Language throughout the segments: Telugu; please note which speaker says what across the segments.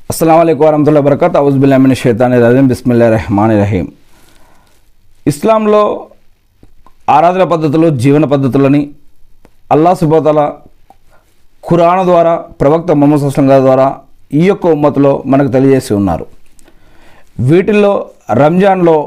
Speaker 1: అస్సలం అయికు వరహతుల్లా వరకత్ అవుజుబుల్లామిన్ షైతాని రజీం బిస్మిల్లా రెహమాన్ రహీం ఇస్లాంలో ఆరాధన పద్ధతులు జీవన పద్ధతులని అల్లా సుబోతల ఖురాన్ ద్వారా ప్రవక్త మొహమ్మద్ సుస్లం గారి ద్వారా ఈ యొక్క ఉమ్మతిలో మనకు తెలియజేసి ఉన్నారు వీటిల్లో రంజాన్లో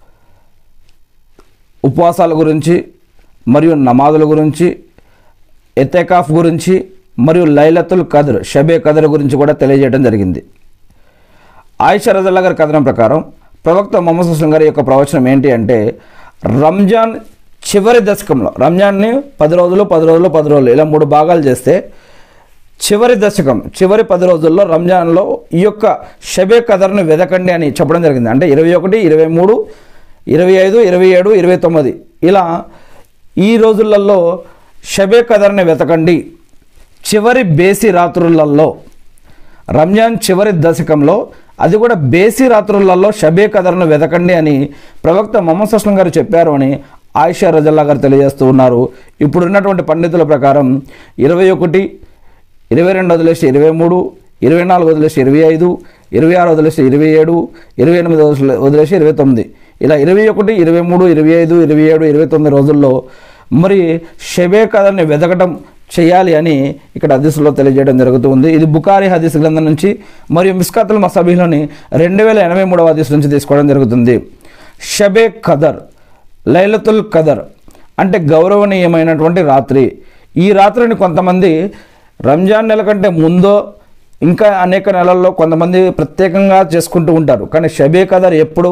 Speaker 1: ఉపవాసాల గురించి మరియు నమాజుల గురించి ఎతేకాఫ్ గురించి మరియు లైలతుల్ కదర్ షబే కదర్ గురించి కూడా తెలియజేయడం జరిగింది ఆయిషా రజల్లా గారి కథనం ప్రకారం ప్రవక్త మొహమ్మద్ సుస్లం గారి యొక్క ప్రవచనం ఏంటి అంటే రంజాన్ చివరి దశకంలో రంజాన్ని పది రోజులు పది రోజులు పది రోజులు ఇలా మూడు భాగాలు చేస్తే చివరి దశకం చివరి పది రోజుల్లో రంజాన్లో ఈ యొక్క షబే కదర్ను వెదకండి అని చెప్పడం జరిగింది అంటే ఇరవై ఒకటి ఇరవై మూడు ఇరవై ఐదు ఇరవై ఏడు ఇరవై తొమ్మిది ఇలా ఈ రోజులలో షబే కదర్ని వెతకండి చివరి బేసి రాత్రులలో రంజాన్ చివరి దశకంలో అది కూడా బేసి రాత్రులలో షబే కదర్ను వెతకండి అని ప్రవక్త మొహమ్మద్ సుస్లం గారు చెప్పారు అని ఆయిషా రజల్లా గారు తెలియజేస్తూ ఉన్నారు ఇప్పుడు ఉన్నటువంటి పండితుల ప్రకారం ఇరవై ఒకటి ఇరవై రెండు వదిలేసి ఇరవై మూడు ఇరవై నాలుగు వదిలేసి ఇరవై ఐదు ఇరవై ఆరు వదిలేసి ఇరవై ఏడు ఇరవై ఎనిమిది వదిలే- వదిలేసి ఇరవై తొమ్మిది ఇలా ఇరవై ఒకటి ఇరవై మూడు ఇరవై ఐదు ఇరవై ఏడు ఇరవై తొమ్మిది రోజుల్లో మరి షబే కథని వెతకటం చేయాలి అని ఇక్కడ హదీసులో తెలియజేయడం జరుగుతుంది ఇది బుకారి హదీస్ గ్రంథం నుంచి మరియు మిస్కాతుల్ మసబీలోని రెండు వేల ఎనభై మూడవ హదీస్ నుంచి తీసుకోవడం జరుగుతుంది షబే కదర్ లైలతుల్ కదర్ అంటే గౌరవనీయమైనటువంటి రాత్రి ఈ రాత్రిని కొంతమంది రంజాన్ నెల కంటే ముందో ఇంకా అనేక నెలల్లో కొంతమంది ప్రత్యేకంగా చేసుకుంటూ ఉంటారు కానీ షబే కదర్ ఎప్పుడు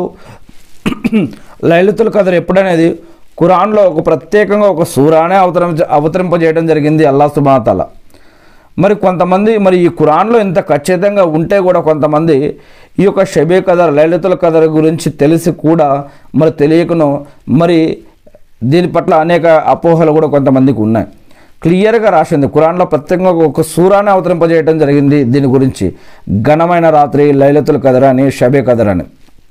Speaker 1: లైలతుల్ కదర్ ఎప్పుడనేది ఖురాన్లో ఒక ప్రత్యేకంగా ఒక సూరానే అవతరించ అవతరింపజేయడం జరిగింది అల్లా సుబాతాల మరి కొంతమంది మరి ఈ ఖురాన్లో ఇంత ఖచ్చితంగా ఉంటే కూడా కొంతమంది ఈ యొక్క షబే కదర్ లలితుల కదర్ గురించి తెలిసి కూడా మరి తెలియకను మరి దీని పట్ల అనేక అపోహలు కూడా కొంతమందికి ఉన్నాయి క్లియర్గా రాసింది ఖురాన్లో ప్రత్యేకంగా ఒక సూరాన్ని అవతరింపజేయడం జరిగింది దీని గురించి ఘనమైన రాత్రి లైలతుల కదర్ అని షబే కదర్ అని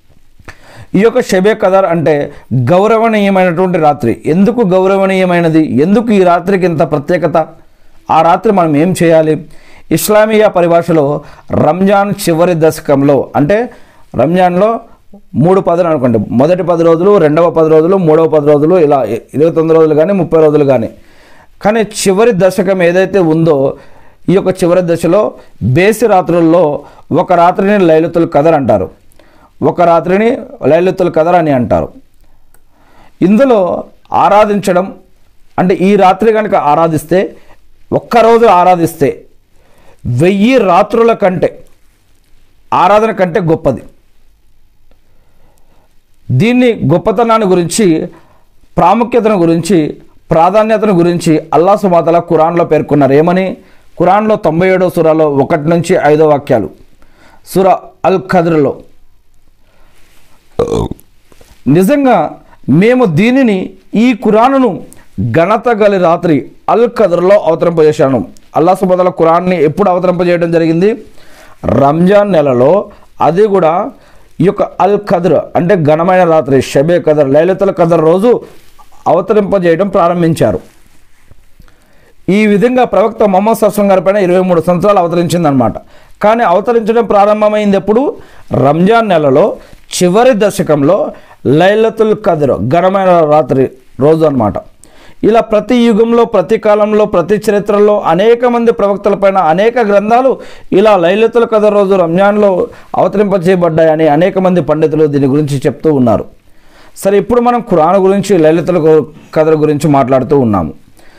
Speaker 1: ఈ యొక్క షబే కదర్ అంటే గౌరవనీయమైనటువంటి రాత్రి ఎందుకు గౌరవనీయమైనది ఎందుకు ఈ రాత్రికి ఇంత ప్రత్యేకత ఆ రాత్రి మనం ఏం చేయాలి ఇస్లామీయ పరిభాషలో రంజాన్ చివరి దశకంలో అంటే రంజాన్లో మూడు పదులు అనుకోండి మొదటి పది రోజులు రెండవ పది రోజులు మూడవ పది రోజులు ఇలా ఇరవై తొమ్మిది రోజులు కానీ ముప్పై రోజులు కానీ కానీ చివరి దశకం ఏదైతే ఉందో ఈ యొక్క చివరి దశలో బేసి రాత్రుల్లో ఒక రాత్రిని లైలతుల్ కదర్ అంటారు ఒక రాత్రిని లైలతుల్ కదర్ అని అంటారు ఇందులో ఆరాధించడం అంటే ఈ రాత్రి కనుక ఆరాధిస్తే ఒక్కరోజు ఆరాధిస్తే వెయ్యి రాత్రుల కంటే ఆరాధన కంటే గొప్పది దీన్ని గొప్పతనాన్ని గురించి ప్రాముఖ్యతను గురించి ప్రాధాన్యతను గురించి అల్లా సుమాతల ఖురాన్లో పేర్కొన్నారు ఏమని ఖురాన్లో తొంభై ఏడో సురాలో ఒకటి నుంచి ఐదో వాక్యాలు సుర అల్ ఖద్ర్లో నిజంగా మేము దీనిని ఈ ఖురానును ఘనత గలి రాత్రి అల్ ఖదర్లో అవతరింపజేశాను అల్లా సుబదల ఖురాన్ని ఎప్పుడు అవతరింపజేయడం జరిగింది రంజాన్ నెలలో అది కూడా ఈ యొక్క అల్ ఖదర్ అంటే ఘనమైన రాత్రి షబే కదర్ లైలతుల కదర్ రోజు అవతరింపజేయడం ప్రారంభించారు ఈ విధంగా ప్రవక్త మొహమ్మద్ సస్లం గారి పైన ఇరవై మూడు సంవత్సరాలు అవతరించిందనమాట కానీ అవతరించడం ప్రారంభమైంది ఎప్పుడు రంజాన్ నెలలో చివరి దశకంలో లైలతుల్ కదర్ ఘనమైన రాత్రి రోజు అన్నమాట ఇలా ప్రతి యుగంలో ప్రతి కాలంలో ప్రతి చరిత్రలో అనేక మంది ప్రవక్తలపైన అనేక గ్రంథాలు ఇలా లైలతుల్ కదర్ రోజు రంజాన్లో అవతరింపజేయబడ్డాయని అనేక మంది పండితులు దీని గురించి చెప్తూ ఉన్నారు సరే ఇప్పుడు మనం ఖురాన్ గురించి లలితుల కథల గురించి మాట్లాడుతూ ఉన్నాము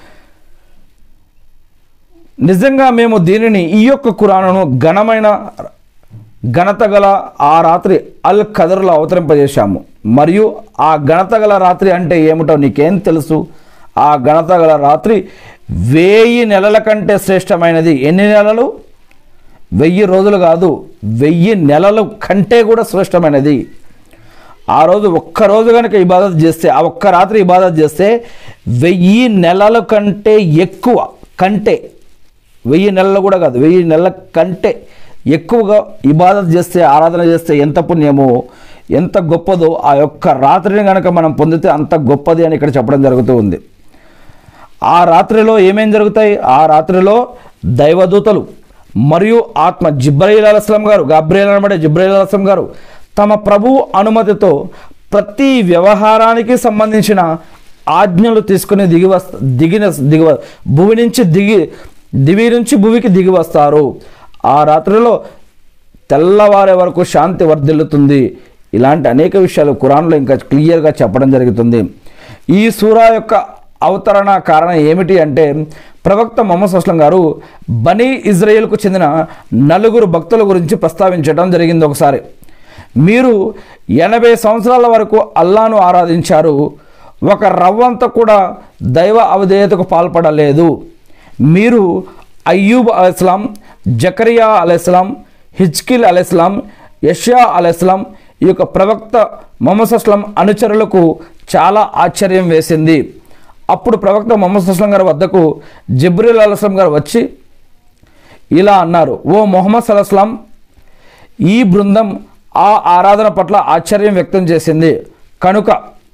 Speaker 1: నిజంగా మేము దీనిని ఈ యొక్క ఖురానును ఘనమైన ఘనత గల ఆ రాత్రి అల్ ఖదర్లో అవతరింపజేశాము మరియు ఆ ఘనత గల రాత్రి అంటే ఏమిటో నీకేం తెలుసు ఆ ఘనత గల రాత్రి వెయ్యి నెలల కంటే శ్రేష్టమైనది ఎన్ని నెలలు వెయ్యి రోజులు కాదు వెయ్యి నెలల కంటే కూడా శ్రేష్టమైనది ఆ రోజు ఒక్క రోజు కనుక ఇబాదత్ చేస్తే ఆ ఒక్క రాత్రి ఇబాదత్ చేస్తే వెయ్యి నెలల కంటే ఎక్కువ కంటే వెయ్యి నెలలు కూడా కాదు వెయ్యి నెలల కంటే ఎక్కువగా ఇబాదత్ చేస్తే ఆరాధన చేస్తే ఎంత పుణ్యమో ఎంత గొప్పదో ఆ యొక్క రాత్రిని కనుక మనం పొందితే అంత గొప్పది అని ఇక్కడ చెప్పడం జరుగుతూ ఉంది ఆ రాత్రిలో ఏమేం జరుగుతాయి ఆ రాత్రిలో దైవదూతలు మరియు ఆత్మ జిబ్రయిల్ అలస్లం గారు గాబ్రియల్ అనబడే జిబ్రయిల్ అలస్లం గారు తమ ప్రభు అనుమతితో ప్రతి వ్యవహారానికి సంబంధించిన ఆజ్ఞలు తీసుకుని దిగి వస్త దిగిన దిగి వ- భూమి నుంచి దిగి దివి నుంచి భూమికి దిగి వస్తారు ఆ రాత్రిలో తెల్లవారే వరకు శాంతి వర్ధిల్లుతుంది ఇలాంటి అనేక విషయాలు ఖురాన్లో ఇంకా క్లియర్గా చెప్పడం జరుగుతుంది ఈ సూరా యొక్క అవతరణ కారణం ఏమిటి అంటే ప్రవక్త మొహమ్మద్ అస్లం గారు బనీ ఇజ్రాయేల్కు చెందిన నలుగురు భక్తుల గురించి ప్రస్తావించడం జరిగింది ఒకసారి మీరు ఎనభై సంవత్సరాల వరకు అల్లాను ఆరాధించారు ఒక రవ్వంత కూడా దైవ అవధేయతకు పాల్పడలేదు మీరు అయ్యూబ్ అలైస్లాం జకరియా అలైస్లాం హిజ్కిల్ అలైస్లాం యష్యా అలైస్లాం ఈ యొక్క ప్రవక్త మొహమ్మద్ అస్లం అనుచరులకు చాలా ఆశ్చర్యం వేసింది అప్పుడు ప్రవక్త మొహమ్మద్ అస్లం గారి వద్దకు జిబ్రీల్ అలస్లాం గారు వచ్చి ఇలా అన్నారు ఓ మొహమ్మద్ సలస్లాం ఈ బృందం ఆ ఆరాధన పట్ల ఆశ్చర్యం వ్యక్తం చేసింది కనుక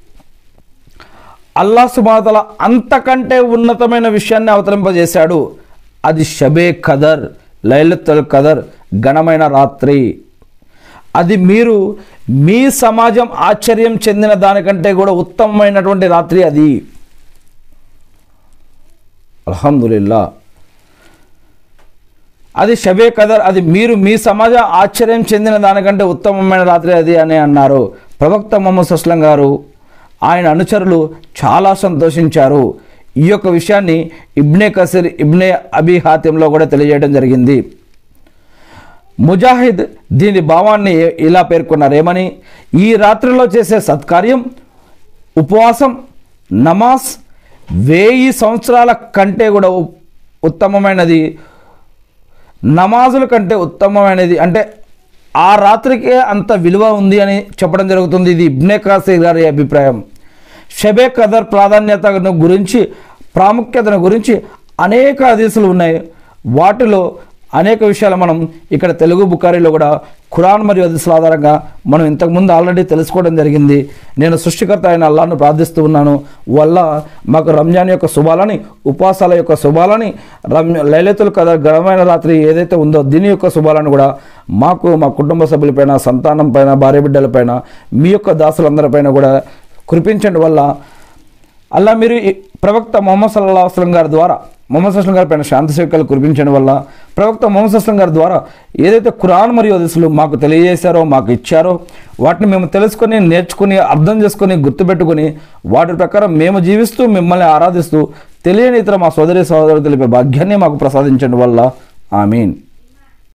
Speaker 1: అల్లా సుబాతల అంతకంటే ఉన్నతమైన విషయాన్ని అవతరింపజేశాడు అది షబే ఖదర్ లైలతుల్ ఖదర్ ఘనమైన రాత్రి అది మీరు మీ సమాజం ఆశ్చర్యం చెందిన దానికంటే కూడా ఉత్తమమైనటువంటి రాత్రి అది అల్హమ్దులిల్లా అది షబే కదర్ అది మీరు మీ సమాజ ఆశ్చర్యం చెందిన దానికంటే ఉత్తమమైన రాత్రి అది అని అన్నారు ప్రవక్త మొహమ్మద్ సుస్లం గారు ఆయన అనుచరులు చాలా సంతోషించారు ఈ యొక్క విషయాన్ని ఇబ్నే కసీర్ ఇబ్నే అబీ హాతింలో కూడా తెలియజేయడం జరిగింది ముజాహిద్ దీని భావాన్ని ఇలా పేర్కొన్నారు ఏమని ఈ రాత్రిలో చేసే సత్కార్యం ఉపవాసం నమాజ్ వెయ్యి సంవత్సరాల కంటే కూడా ఉ- ఉత్తమమైనది నమాజుల కంటే ఉత్తమమైనది అంటే ఆ రాత్రికే అంత విలువ ఉంది అని చెప్పడం జరుగుతుంది ఇది ఇబ్నే కాసీర్ గారి అభిప్రాయం షబే కదర్ ప్రాధాన్యతను గురించి ప్రాముఖ్యతను గురించి అనేక హదీసులు ఉన్నాయి వాటిలో అనేక విషయాలు మనం ఇక్కడ తెలుగు బుకారీలో కూడా ఖురాన్ మరియు హదీసుల ఆధారంగా మనం ఇంతకుముందు ఆల్రెడీ తెలుసుకోవడం జరిగింది నేను సృష్టికర్త అయిన అల్లాను ప్రార్థిస్తూ ఉన్నాను వల్ల మాకు రంజాన్ యొక్క శుభాలని ఉపవాసాల యొక్క శుభాలని రమ్ లైలతుల్ కదర్ ఘనమైన రాత్రి ఏదైతే ఉందో దీని యొక్క శుభాలను కూడా మాకు మా కుటుంబ సభ్యులపైన సంతానం పైన భార్య బిడ్డలపైన మీ యొక్క దాసులందరిపైన కూడా కురిపించండి వల్ల అలా మీరు ఈ ప్రవక్త మొహమ్మద్ సల్లా వస్లం గారి ద్వారా మొహమ్మద్ అస్లం గారి పైన శాంతి సేవకాలు కురిపించడం వల్ల ప్రవక్త మొహమ్మద్ అస్లం గారి ద్వారా ఏదైతే ఖురాన్ మరియు హదీసులు మాకు తెలియజేశారో మాకు ఇచ్చారో వాటిని మేము తెలుసుకొని నేర్చుకుని అర్థం చేసుకొని గుర్తుపెట్టుకొని వాటి ప్రకారం మేము జీవిస్తూ మిమ్మల్ని ఆరాధిస్తూ తెలియని ఇతర మా సోదరి సహోదరులు తెలిపే భాగ్యాన్ని మాకు ప్రసాదించడం వల్ల ఆమీన్